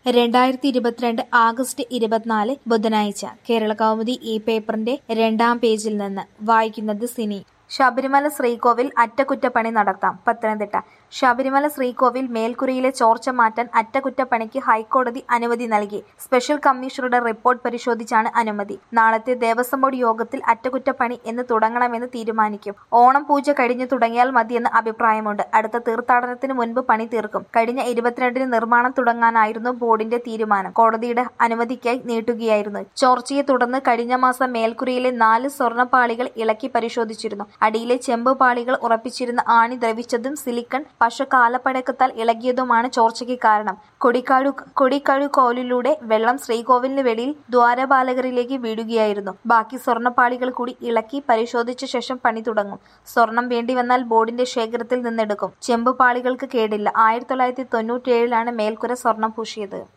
രണ്ടായിരത്തി ഇരുപത്തിരണ്ട് ആഗസ്റ്റ് ഇരുപത്തിനാല് ബുധനാഴ്ച കേരളകൗമുദി ഈ പേപ്പറിന്റെ രണ്ടാം പേജിൽ നിന്ന് വായിക്കുന്നത് സിനി ശബരിമല ശ്രീകോവിൽ അറ്റകുറ്റപ്പണി നടത്താം പത്തനംതിട്ട ശബരിമല ശ്രീകോവിൽ മേൽക്കുരയിലെ ചോർച്ച മാറ്റാൻ അറ്റകുറ്റപ്പണിക്ക് ഹൈക്കോടതി അനുമതി നൽകി സ്പെഷ്യൽ കമ്മീഷണറുടെ റിപ്പോർട്ട് പരിശോധിച്ചാണ് അനുമതി നാളത്തെ ദേവസ്വം ബോർഡ് യോഗത്തിൽ അറ്റകുറ്റപ്പണി എന്ന് തുടങ്ങണമെന്ന് തീരുമാനിക്കും ഓണം പൂജ കഴിഞ്ഞു തുടങ്ങിയാൽ മതിയെന്ന് അഭിപ്രായമുണ്ട് അടുത്ത തീർത്ഥാടനത്തിന് മുൻപ് പണി തീർക്കും കഴിഞ്ഞ ഇരുപത്തിരണ്ടിന് നിർമ്മാണം തുടങ്ങാനായിരുന്നു ബോർഡിന്റെ തീരുമാനം കോടതിയുടെ അനുമതിക്കായി നീട്ടുകയായിരുന്നു ചോർച്ചയെ തുടർന്ന് കഴിഞ്ഞ മാസം മേൽക്കുരയിലെ നാല് സ്വർണ്ണപ്പാളികൾ ഇളക്കി പരിശോധിച്ചിരുന്നു അടിയിലെ ചെമ്പ് പാളികൾ ഉറപ്പിച്ചിരുന്ന ആണി ദ്രവിച്ചതും സിലിക്കൺ പശ കാലപ്പഴക്കത്താൽ ഇളകിയതുമാണ് ചോർച്ചയ്ക്ക് കാരണം കൊടിക്കാഴു കൊടിക്കഴു കോലിലൂടെ വെള്ളം ശ്രീകോവിലിന് വെളിയിൽ ദ്വാരപാലകരിലേക്ക് വീഴുകയായിരുന്നു ബാക്കി സ്വർണ്ണപ്പാളികൾ കൂടി ഇളക്കി പരിശോധിച്ച ശേഷം പണി തുടങ്ങും സ്വർണം വേണ്ടിവന്നാൽ ബോർഡിന്റെ ശേഖരത്തിൽ നിന്നെടുക്കും ചെമ്പ് പാളികൾക്ക് കേടില്ല ആയിരത്തി തൊള്ളായിരത്തി തൊണ്ണൂറ്റിയേഴിലാണ് മേൽക്കുര സ്വർണം പൂശിയത്